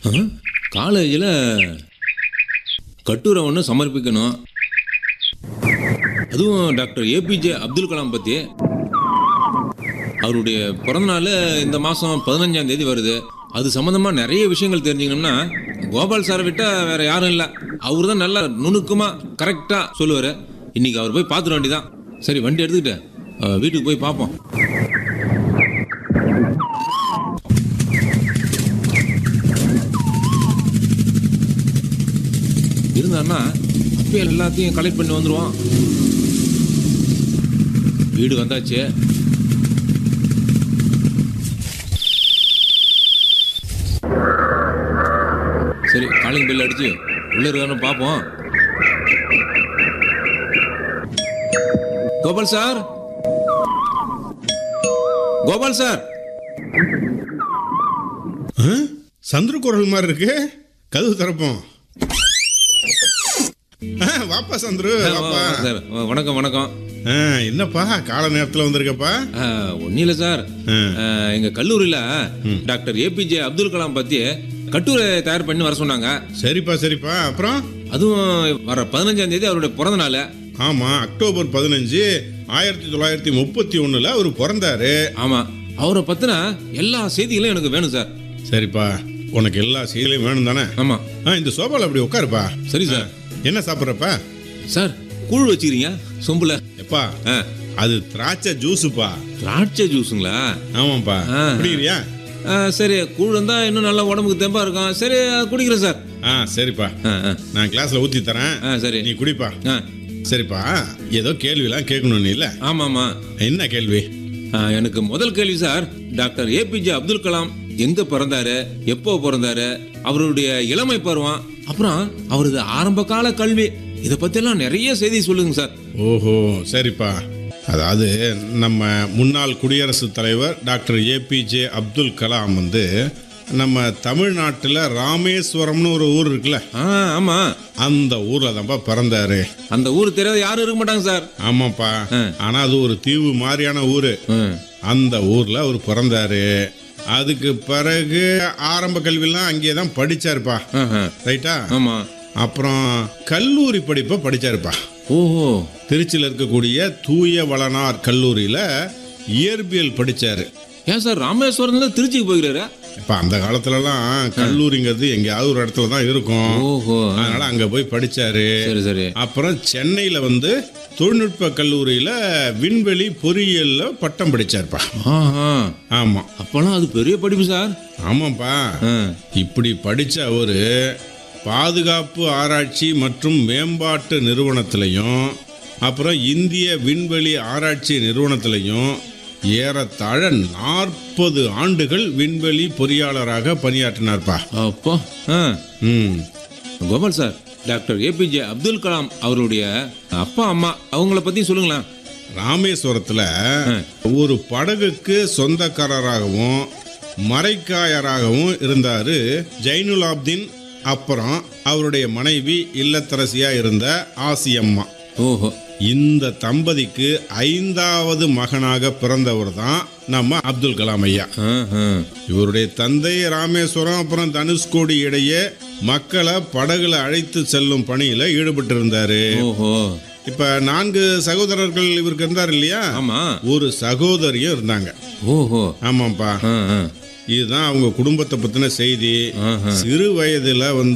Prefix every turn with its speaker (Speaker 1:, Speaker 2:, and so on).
Speaker 1: காலேஜில் கட்டுரை ஒன்று சமர்ப்பிக்கணும் அதுவும் டாக்டர் ஏபிஜே அப்துல் கலாம் பற்றி அவருடைய பிறந்தநாள் இந்த மாதம் பதினஞ்சாம் தேதி வருது அது சம்மந்தமாக நிறைய விஷயங்கள் தெரிஞ்சுக்கணும்னா கோபால் சாரை விட்டால் வேற யாரும் இல்லை அவர் தான் நல்லா நுணுக்கமாக கரெக்டாக சொல்லுவார் இன்னைக்கு அவர் போய் பார்த்துட வேண்டியதான் சரி வண்டி எடுத்துக்கிட்டு அஹ், வீட்டுக்கு போய் பார்ப்போம் இருந்தான்னா அப்பயே எல்லாத்தையும் கலெக்ட் பண்ணி வந்துருவான் வீடு வந்தாச்சு சரி காலிங் பெல் அடிச்சு உள்ள இருக்கான்னு பார்ப்போம் கோபால் சார் கோபால் சார்
Speaker 2: ஆ? சந்துரு குரல் மாதிரி இருக்கு கதவு திறப்போம் ஆ, வாப்பா சந்துரு வாப்பா
Speaker 1: சார் வணக்கம் வணக்கம்
Speaker 2: ஆ, என்னப்பா கால நேரத்துல வந்திருக்கப்பா
Speaker 1: ஒன்றும் இல்லை சார்
Speaker 2: ஆ.
Speaker 1: அஹ், எங்க கல்லூரியில் டாக்டர் ஏபிஜே அப்துல் கலாம் பற்றி கட்டுரை தயார் பண்ணி வர சொன்னாங்க
Speaker 2: சரிப்பா சரிப்பா அப்புறம்
Speaker 1: அதுவும் வர பதினஞ்சாம் தேதி அவருடைய பிறந்த நாள்
Speaker 2: ஆமா அக்டோபர் பதினஞ்சு ஆயிரத்தி தொள்ளாயிரத்தி முப்பத்தி ஒண்ணுல அவர் பிறந்தாரு
Speaker 1: ஆமாம் அவரை பற்றின எல்லா செய்திகளும் எனக்கு வேணும் சார்
Speaker 2: சரிப்பா உனக்கு எல்லா செய்தியும் வேணும் தானே
Speaker 1: ஆமாம்
Speaker 2: ஆ, இந்த சோபால அப்படி உட்காருப்பா
Speaker 1: சரி சார்
Speaker 2: என்ன சாப்பிட்றப்பா
Speaker 1: சார் கூழ் வச்சுக்கிறீங்க சொம்புல
Speaker 2: எப்பா
Speaker 1: ஆ
Speaker 2: அது திராட்சை ஜூஸுப்பா
Speaker 1: திராட்சை ஜூஸுங்களா
Speaker 2: ஆமாப்பா
Speaker 1: ஆ.
Speaker 2: குடிக்கிறியா
Speaker 1: ஆ, சரி கூழ் இருந்தால் இன்னும் நல்லா உடம்புக்கு தெம்பா இருக்கும் சரி குடிக்கிறேன் சார்
Speaker 2: ஆ சரிப்பா
Speaker 1: ஆ ஆ
Speaker 2: நான் கிளாஸ்ல ஊத்தி தரேன்
Speaker 1: ஆ சரி
Speaker 2: நீ குடிப்பா
Speaker 1: ஆ
Speaker 2: சரிப்பா ஏதோ கேள்விலாம் கேட்கணும் நீ இல்ல
Speaker 1: ஆமாம் ஆமாம்
Speaker 2: என்ன கேள்வி
Speaker 1: ஆ, எனக்கு முதல் கேள்வி sir doctor APJ Abdul Kalam எங்க பிறந்தாரு எப்போ பிறந்தாரு அவருடைய இளமை பருவம் அப்புறம் அவரது ஆரம்ப கால கல்வி இதை பத்தியெல்லாம் நிறைய செய்தி சொல்லுங்க சார்
Speaker 2: ஓஹோ சரிப்பா அதாவது நம்ம முன்னாள் குடியரசுத் தலைவர் டாக்டர் ஏபிஜே அப்துல் கலாம் வந்து நம்ம தமிழ்நாட்டில் ராமேஸ்வரம்னு ஒரு ஊர் இருக்குல்ல
Speaker 1: ஆ ஆமா
Speaker 2: அந்த ஊர்ல தான்ப்பா பிறந்தாரு
Speaker 1: அந்த ஊர் தெரியாத யாரும் இருக்க மாட்டாங்க சார்
Speaker 2: ஆமாப்பா
Speaker 1: ஆ.
Speaker 2: ஆனா அது ஒரு தீவு மாதிரியான ஊரு
Speaker 1: ம்.
Speaker 2: அந்த ஊர்ல அவர் பிறந்தாரு அதுக்கு பிறகு ஆரம்ப கல்வியெல்லாம் அங்கேயே தான் படிச்சாருப்பா
Speaker 1: ஆஹா.
Speaker 2: ரைட்டா
Speaker 1: ஆமா
Speaker 2: அப்புறம் கல்லூரி படிப்பை படிச்சாருப்பா
Speaker 1: ஓஹோ
Speaker 2: திருச்சியில் இருக்கக்கூடிய தூய வளனார் கல்லூரியில இயற்பியல் படிச்சாரு
Speaker 1: ஏன் சார் ராமேஸ்வரம்ல திருச்சிக்கு போகிறாரு
Speaker 2: இப்ப அந்த காலத்துலலாம் கல்லூரிங்கிறது எங்கேயாவது ஒரு இடத்துல தான் இருக்கும்
Speaker 1: ஓஹோ
Speaker 2: அதனால அங்க போய் படிச்சாரு
Speaker 1: சரி சரி
Speaker 2: அப்புறம் சென்னையில வந்து தொழில்நுட்ப கல்லூரியில விண்வெளி பொறியியல்ல பட்டம் படிச்சாருப்பா
Speaker 1: ஆஹா
Speaker 2: ஆமா
Speaker 1: அப்பெல்லாம் அது பெரிய படிப்பு சார்
Speaker 2: ஆமாப்பா
Speaker 1: ஆ.
Speaker 2: இப்படி படிச்ச அவரு பாதுகாப்பு ஆராய்ச்சி மற்றும் மேம்பாட்டு நிறுவனத்திலையும் அப்புறம் இந்திய விண்வெளி ஆராய்ச்சி நிறுவனத்திலையும் ஏறத்தாழ நாற்பது ஆண்டுகள் விண்வெளி பொறியாளராக பணியாற்றினார்ப்பா
Speaker 1: அப்போ ஆ
Speaker 2: ம்
Speaker 1: Gopal sir doctor APJ Abdul Kalam அவருடைய அப்பா அம்மா அவங்கள பத்தி சொல்லுங்களேன்
Speaker 2: ராமேஸ்வரத்துல ஒரு படகுக்கு சொந்தக்காரராகவும் மரைக்காயராகவும் இருந்தாரு ஜைனுலாப்தீன் அப்புறம் அவருடைய மனைவி இல்லத்தரசியா இருந்த ஆசியம்மா
Speaker 1: ஓஹோ
Speaker 2: இந்த தம்பதிக்கு ஐந்தாவது மகனாக பிறந்தவர் தான் நம்ம அப்துல் கலாம் ஐயா
Speaker 1: ஆஹா.
Speaker 2: இவருடைய தந்தை ராமேஸ்வரம் அப்புறம் தனுஷ்கோடி இடையே மக்களை படகுல அழைத்து செல்லும் பணியில ஈடுபட்டு இருந்தாரு
Speaker 1: ஓஹோ
Speaker 2: இப்ப நான்கு சகோதரர்கள் இவருக்கு இருந்தார் இல்லையா
Speaker 1: ஆமா
Speaker 2: ஒரு சகோதரியும் இருந்தாங்க
Speaker 1: ஓஹோ
Speaker 2: ஆமாப்பா
Speaker 1: ஆ, ஆ.
Speaker 2: இதுதான் அவங்க குடும்பத்தை பத்தின செய்தி
Speaker 1: ஆஹா.
Speaker 2: சிறு வயதுல வந்து